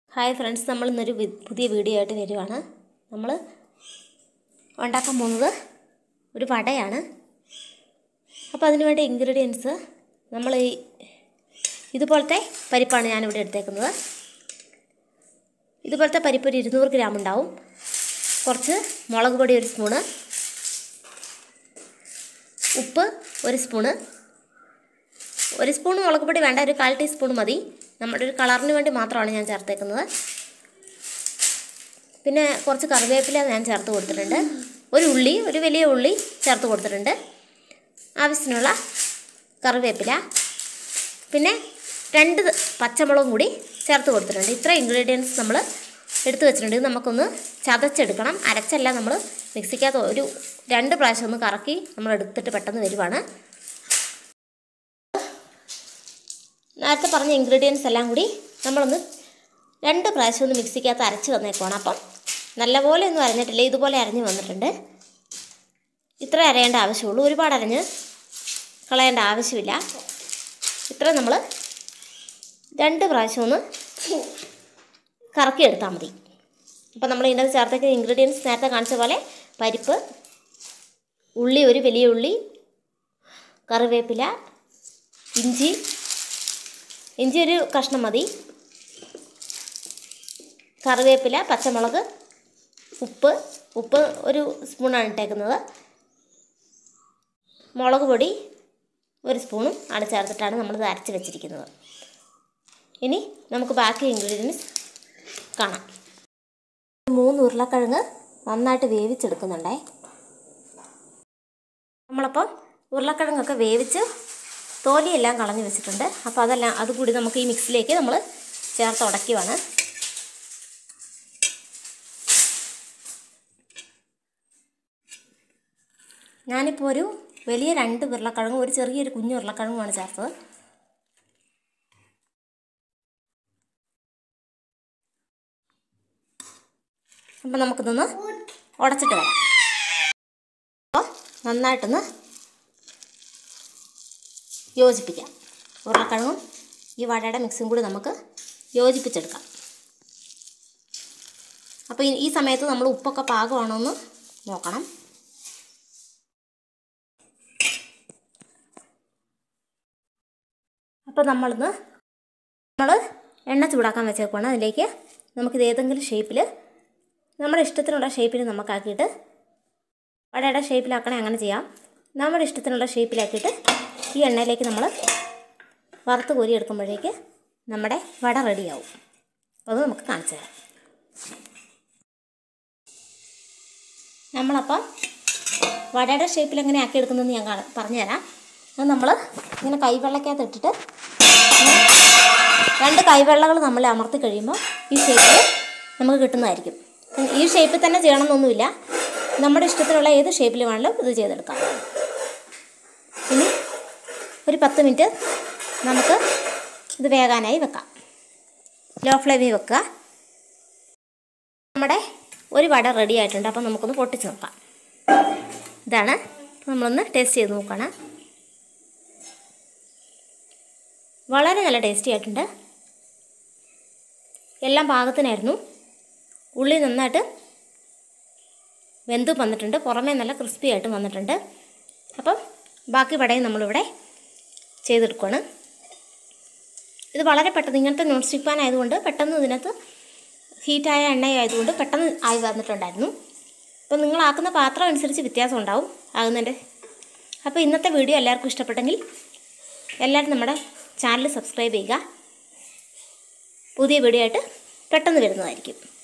hi friends നമ്മൾ ഇന്നൊരു V- പുതിയ വീഡിയോ ആയിട്ട് വരുവാണ് നമ്മൾ ഉണ്ടാക്കാൻ പോകുന്നത് ഒരു വടയാണ് അപ്പോൾ അതിന് വേണ്ട ഇൻഗ്രീഡിയൻസ് നമ്മൾ ഈ ഇതുപോലത്തെ പരിപ്പാണ് ഞാനിവിടെ എടുത്തേക്കുന്നത് ഇതുപോലത്തെ പരിപ്പ് ഒരു ഇരുന്നൂറ് ഗ്രാം ഉണ്ടാവും കുറച്ച് മുളക് പൊടി ഒരു സ്പൂണ് ഉപ്പ് ഒരു സ്പൂണ് ഒരു സ്പൂൺ മുളക് പൊടി വേണ്ട ഒരു കാൽ ടീസ്പൂൺ മതി നമ്മുടെ ഒരു കളറിന് വേണ്ടി മാത്രമാണ് ഞാൻ ചേർത്തേക്കുന്നത് പിന്നെ കുറച്ച് കറിവേപ്പില ഞാൻ ചേർത്ത് കൊടുത്തിട്ടുണ്ട് ഒരു ഉള്ളി ഒരു വലിയ ഉള്ളി ചേർത്ത് കൊടുത്തിട്ടുണ്ട് ആവശ്യത്തിനുള്ള കറിവേപ്പില പിന്നെ രണ്ട് പച്ചമുളകും കൂടി ചേർത്ത് കൊടുത്തിട്ടുണ്ട് ഇത്ര ഇൻഗ്രീഡിയൻസ് നമ്മൾ എടുത്തു വെച്ചിട്ടുണ്ട് ഇത് നമുക്കൊന്ന് ചതച്ചെടുക്കണം അരച്ചല്ല നമ്മൾ മിക്സിക്കകത്ത് ഒരു രണ്ട് പ്രാവശ്യം ഒന്ന് കറക്കി നമ്മൾ എടുത്തിട്ട് പെട്ടെന്ന് വരുവാണ് നേരത്തെ പറഞ്ഞ ഇൻഗ്രീഡിയൻസ് എല്ലാം കൂടി നമ്മളൊന്ന് രണ്ട് പ്രാവശ്യം ഒന്ന് മിക്സിക്കകത്ത് അരച്ച് വന്നേക്കുവാണ് അപ്പം നല്ലപോലെ ഒന്നും അരഞ്ഞിട്ടില്ല ഇതുപോലെ അരഞ്ഞ് വന്നിട്ടുണ്ട് ഇത്ര അരയേണ്ട ആവശ്യമുള്ളൂ ഒരുപാട് അരഞ്ഞ് കളയേണ്ട ആവശ്യമില്ല ഇത്ര നമ്മൾ രണ്ട് പ്രാവശ്യം ഒന്ന് കറക്കിയെടുത്താൽ മതി അപ്പോൾ നമ്മൾ ഇതിനകത്ത് ചേർത്തേക്കുന്ന ഇൻഗ്രീഡിയൻസ് നേരത്തെ കാണിച്ച പോലെ പരിപ്പ് ഉള്ളി ഒരു വലിയ ഉള്ളി കറിവേപ്പില ഇഞ്ചി ഇഞ്ചി ഒരു കഷ്ണം മതി കറിവേപ്പില പച്ചമുളക് ഉപ്പ് ഉപ്പ് ഒരു സ്പൂണാണ് ഇട്ടേക്കുന്നത് മുളക് പൊടി ഒരു സ്പൂണും ആണ് ചേർത്തിട്ടാണ് നമ്മളിത് അരച്ച് വെച്ചിരിക്കുന്നത് ഇനി നമുക്ക് ബാക്കി ഇൻഗ്രീഡിയൻസ് കാണാം മൂന്ന് ഉരുളക്കിഴങ്ങ് നന്നായിട്ട് വേവിച്ചെടുക്കുന്നുണ്ടേ നമ്മളപ്പം ഉരുളക്കിഴങ്ങൊക്കെ വേവിച്ച് തോലിയെല്ലാം കളഞ്ഞു വെച്ചിട്ടുണ്ട് അപ്പോൾ അതെല്ലാം അതുകൂടി നമുക്ക് ഈ മിക്സിലേക്ക് നമ്മൾ ചേർത്ത് ഉടയ്ക്കുവാണ് ഞാനിപ്പോൾ ഒരു വലിയ രണ്ട് ഉരുളക്കിഴങ്ങും ഒരു ചെറിയൊരു കുഞ്ഞു ഉരുളക്കിഴങ്ങുമാണ് ചേർത്തത് അപ്പം നമുക്കിതൊന്ന് ഉടച്ചിട്ട് വരാം അപ്പോൾ നന്നായിട്ടൊന്ന് യോജിപ്പിക്കാം ഉരുളക്കിഴങ്ങും ഈ വടയുടെ മിക്സും കൂടി നമുക്ക് യോജിപ്പിച്ചെടുക്കാം അപ്പോൾ ഈ- ഈ സമയത്ത് നമ്മൾ ഉപ്പൊക്കെ പാകമാണോ എന്ന് നോക്കണം അപ്പോൾ നമ്മളിന്ന് നമ്മൾ എണ്ണ ചൂടാക്കാൻ വെച്ചേക്കുവാണ് അതിലേക്ക് നമുക്കിത് ഏതെങ്കിലും ഷേപ്പിൽ നമ്മുടെ ഇഷ്ടത്തിനുള്ള ഷേപ്പിൽ നമുക്കാക്കിയിട്ട് വടയുടെ ഷേപ്പിലാക്കണേ അങ്ങനെ ചെയ്യാം നമ്മുടെ ഇഷ്ടത്തിനുള്ള ഷേപ്പിലാക്കിയിട്ട് ഈ എണ്ണയിലേക്ക് നമ്മൾ വറുത്ത് കോരി എടുക്കുമ്പോഴേക്ക് നമ്മുടെ വട റെഡിയാവും അത് നമുക്ക് കാണിച്ചു തരാം നമ്മളപ്പം വടയുടെ ഷേപ്പിൽ എങ്ങനെ ആക്കി എടുക്കുന്നതെന്ന് ഞാൻ കാണ- പറഞ്ഞുതരാം അത് നമ്മൾ ഇങ്ങനെ കൈവെള്ളക്കകത്ത് ഇട്ടിട്ട് ഇങ്ങനെ രണ്ട് കൈവെള്ളകൾ നമ്മൾ അമർത്തി കഴിയുമ്പോൾ ഈ ഷേപ്പിൽ നമുക്ക് കിട്ടുന്നതായിരിക്കും ഈ ഷേപ്പിൽ തന്നെ ചെയ്യണമെന്നൊന്നുമില്ല നമ്മുടെ ഇഷ്ടത്തിനുള്ള ഏത് ഷേപ്പിൽ വേണമെങ്കിലും ഇത് ചെയ്തെടുക്കാം ഇനി ഒരു പത്ത് മിനിറ്റ് നമുക്ക് ഇത് വേകാനായി വെക്കാം ലോ ഫ്ലെയിമിൽ വെക്കുക നമ്മുടെ ഒരു വട റെഡി ആയിട്ടുണ്ട് അപ്പം നമുക്കൊന്ന് പൊട്ടിച്ച് നോക്കാം ഇതാണ് നമ്മളൊന്ന് ടേസ്റ്റ് ചെയ്ത് നോക്കണം വളരെ നല്ല ടേസ്റ്റി ആയിട്ടുണ്ട് എല്ലാം പാകത്തിനായിരുന്നു ഉള്ളി നന്നായിട്ട് വെന്ത് വന്നിട്ടുണ്ട് പുറമേ നല്ല ക്രിസ്പി ആയിട്ട് വന്നിട്ടുണ്ട് അപ്പം ബാക്കി വടയും നമ്മളിവിടെ ചെയ്തെടുക്കുകയാണ് ഇത് വളരെ പെട്ടെന്ന് ഇങ്ങനത്തെ നോൺ സ്റ്റിക്ക് പാൻ ആയതുകൊണ്ട് പെട്ടെന്ന് ഇതിനകത്ത് ഹീറ്റായ എണ്ണ ആയതുകൊണ്ട് പെട്ടെന്ന് ആയി വന്നിട്ടുണ്ടായിരുന്നു അപ്പോൾ നിങ്ങൾ ആക്കുന്ന പാത്രം അനുസരിച്ച് വ്യത്യാസം ഉണ്ടാവും ആകുന്നതിൻ്റെ അപ്പോൾ ഇന്നത്തെ വീഡിയോ എല്ലാവർക്കും ഇഷ്ടപ്പെട്ടെങ്കിൽ എല്ലാവരും നമ്മുടെ ചാനൽ സബ്സ്ക്രൈബ് ചെയ്യുക പുതിയ വീഡിയോ ആയിട്ട് പെട്ടെന്ന് വരുന്നതായിരിക്കും